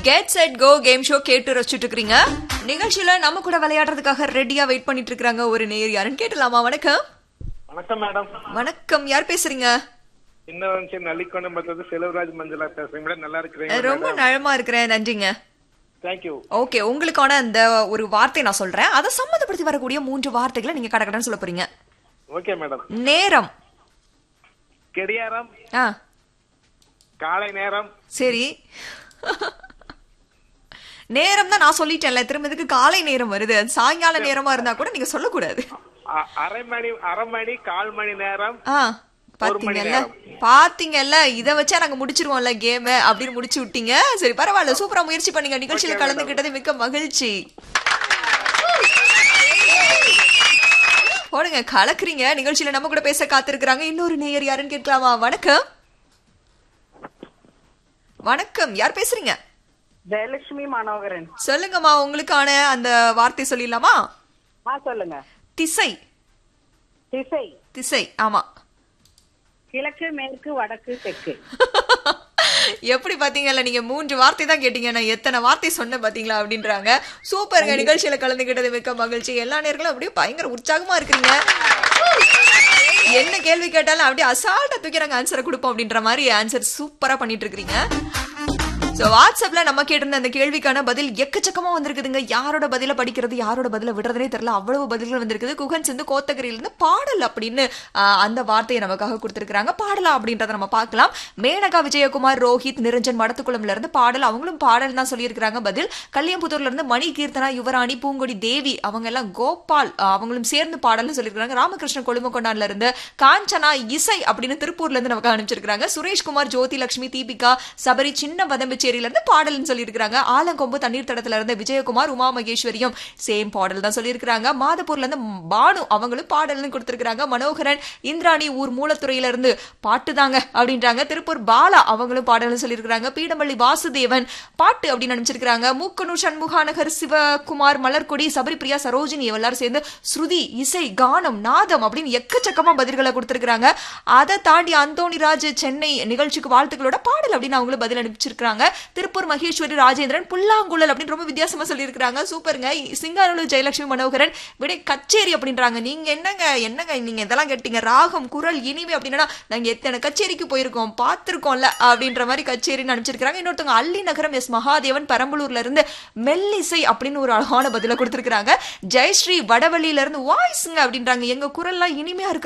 Get set go game show கேட்டு ரசிச்சுட்டு இருக்கீங்க நிகழ்ச்சியில நம்ம கூட விளையாடுறதுக்காக ரெடியா வெயிட் பண்ணிட்டு இருக்காங்க ஒரு நேர் யாருன்னு கேட்டலாமா வணக்கம் வணக்கம் மேடம் வணக்கம் யார் பேசுறீங்க இன்னும் நல்லிக்கோணம் பார்த்தது செலவராஜ் மஞ்சளா பேசுறேன் மேடம் நல்லா இருக்கிறீங்க ரொம்ப நலமா இருக்கிறேன் நன்றிங்க தேங்க்யூ ஓகே உங்களுக்கான அந்த ஒரு வார்த்தை நான் சொல்றேன் அதை சம்மந்தப்படுத்தி வரக்கூடிய மூன்று வார்த்தைகளை நீங்க கடகடன்னு சொல்ல போறீங்க ஓகே மேடம் நேரம் கெடியாரம் ஆ காலை நேரம் சரி நேரம் தான் நான் சொல்லிட்டேன்ல திரும்ப இதுக்கு காலை நேரம் வருது அது சாயங்கால நேரமா இருந்தா கூட நீங்க சொல்லக்கூடாது அ- அரை மணி அரை மணி கால் மணி நேரம் ஆ ஒரு மணி பாத்தீங்கல்ல நேரம். பாத்தீங்கல்ல இத வச்சா நாங்க முடிச்சிருவோம்ல கேம் அப்படின்னு முடிச்சு விட்டீங்க சரி பரவாயில்ல சூப்பரா முயற்சி பண்ணீங்க நிகழ்ச்சியில Okay, கலந்துகிட்டது மிக்க மகிழ்ச்சி போடுங்க கலக்குறீங்க நிகழ்ச்சியில நம்ம கூட பேச காத்திருக்கிறாங்க இன்னொரு நேயர் யாருன்னு கேட்கலாமா வணக்கம் வணக்கம் யார் பேசுறீங்க ஜெயலட்சுமி மனோகரன் சொல்லுங்கம்மா உங்களுக்கான அந்த வார்த்தை சொல்லிடலாமா ஆ சொல்லுங்க திசை திசை திசை ஆமா கிழக்கு மேற்கு வடக்கு தெற்கு எப்படி பாத்தீங்கல்ல நீங்க மூன்று வார்த்தை தான் கேட்டீங்க நான் எத்தனை வார்த்தை சொன்னேன் பாத்தீங்களா அப்படின்றாங்க சூப்பருங்க நிகழ்ச்சியில கலந்துகிட்டது மிக்க மகிழ்ச்சி எல்லா நேர்களும் அப்படியே பயங்கர உற்சாகமா இருக்கிறீங்க என்ன கேள்வி கேட்டாலும் அப்படியே அசால்ட்டா தூக்கி நாங்க ஆன்சரை கொடுப்போம் அப்படின்ற மாதிரி ஆன்சர் சூப்பரா பண்ணிட்டு இருக்கீங்க சோ வாட்ஸ்அப்ல நம்ம கேட்டிருந்த அந்த கேள்விக்கான பதில் எக்கச்சக்கமா வந்திருக்குதுங்க யாரோட பதில படிக்கிறது யாரோட பதில விடுறதுனே தெரியல அவ்வளவு பதில்கள் வந்திருக்குது குகன் சிந்து கோத்தகிரியில இருந்து பாடல் அப்படின்னு ஆஹ், அந்த வார்த்தையை நமக்காக கொடுத்திருக்காங்க பாடலா அப்படின்றத நம்ம பார்க்கலாம் மேனகா விஜயகுமார் ரோஹித் நிரஞ்சன் மடத்துக்குளம்ல இருந்து பாடல் அவங்களும் பாடல் தான் சொல்லியிருக்கிறாங்க பதில் கல்யாம்புத்தூர்ல இருந்து மணி கீர்த்தனா யுவராணி பூங்கொடி தேவி அவங்க எல்லாம் கோபால் ஆஹ், அவங்களும் சேர்ந்து பாடல்னு சொல்லியிருக்காங்க ராமகிருஷ்ணன் கொழுமக்கொண்டான்ல இருந்து காஞ்சனா இசை அப்படின்னு திருப்பூர்ல இருந்து நமக்கு அனுப்பிச்சிருக்காங்க சுரேஷ்குமார் ஜோதி லட்சுமி தீபிகா சபரி சின்ன வதம்பிச்சேரியில இருந்து பாடல்னு சொல்லியிருக்காங்க ஆலங்கொம்பு தண்ணீர் தடத்துல இருந்து விஜயகுமார் உமா மகேஸ்வரியும் சேம் பாடல் தான் சொல்லியிருக்காங்க மாதப்பூர்ல இருந்து பானு அவங்களும் பாடல்னு கொடுத்திருக்காங்க மனோகரன் இந்திராணி ஊர் மூலத்துறையில இருந்து பாட்டு தாங்க அப்படின்றாங்க திருப்பூர் பாலா அவங்களும் பாடல்னு சொல்லியிருக்காங்க பீடமல்லி வாசுதேவன் பாட்டு அப்படின்னு நினைச்சிருக்காங்க மூக்கனூர் சண்முகாநகர் சிவகுமார் மலர்கொடி சபரிபிரியா சரோஜினி எல்லாரும் சேர்ந்து ஸ்ருதி இசை கானம் நாதம் அப்படின்னு எக்கச்சக்கமா பதில்களை கொடுத்திருக்காங்க அதை தாண்டி அந்தோணி ராஜ் சென்னை நிகழ்ச்சிக்கு வாழ்த்துக்களோட பாடல் அப்படின்னு அவங்களும் பதில் அனுப்பிச்சிருக்காங்க திருப்பூர் மகேஸ்வரி ராஜேந்திரன் புல்லாங்குழல் அப்படின்னு ரொம்ப வித்தியாசமா சொல்லியிருக்காங்க சூப்பருங்க சிங்காரலு ஜெயலட்சுமி மனோகரன் விடை கச்சேரி அப்படின்றாங்க நீங்க என்னங்க என்னங்க நீங்க இதெல்லாம் கேட்டீங்க ராகம் குரல் இனிமை அப்படின்னா நாங்க எத்தனை கச்சேரிக்கு போயிருக்கோம் பார்த்திருக்கோம்ல அப்படின்ற மாதிரி கச்சேரின்னு அனுப்பிச்சிருக்காங்க இன்னொருத்தவங்க அள்ளி நகரம் எஸ் மகாதேவன் பெரம்பலூர்ல இருந்து மெல்லிசை அப்படின்னு ஒரு அழகான பதில கொடுத்திருக்காங்க ஜெயஸ்ரீ வடவள்ளியில இருந்து வாய்ஸுங்க அப்படின்றாங்க எங்க குரல்லாம் இனிமையா இருக்கிற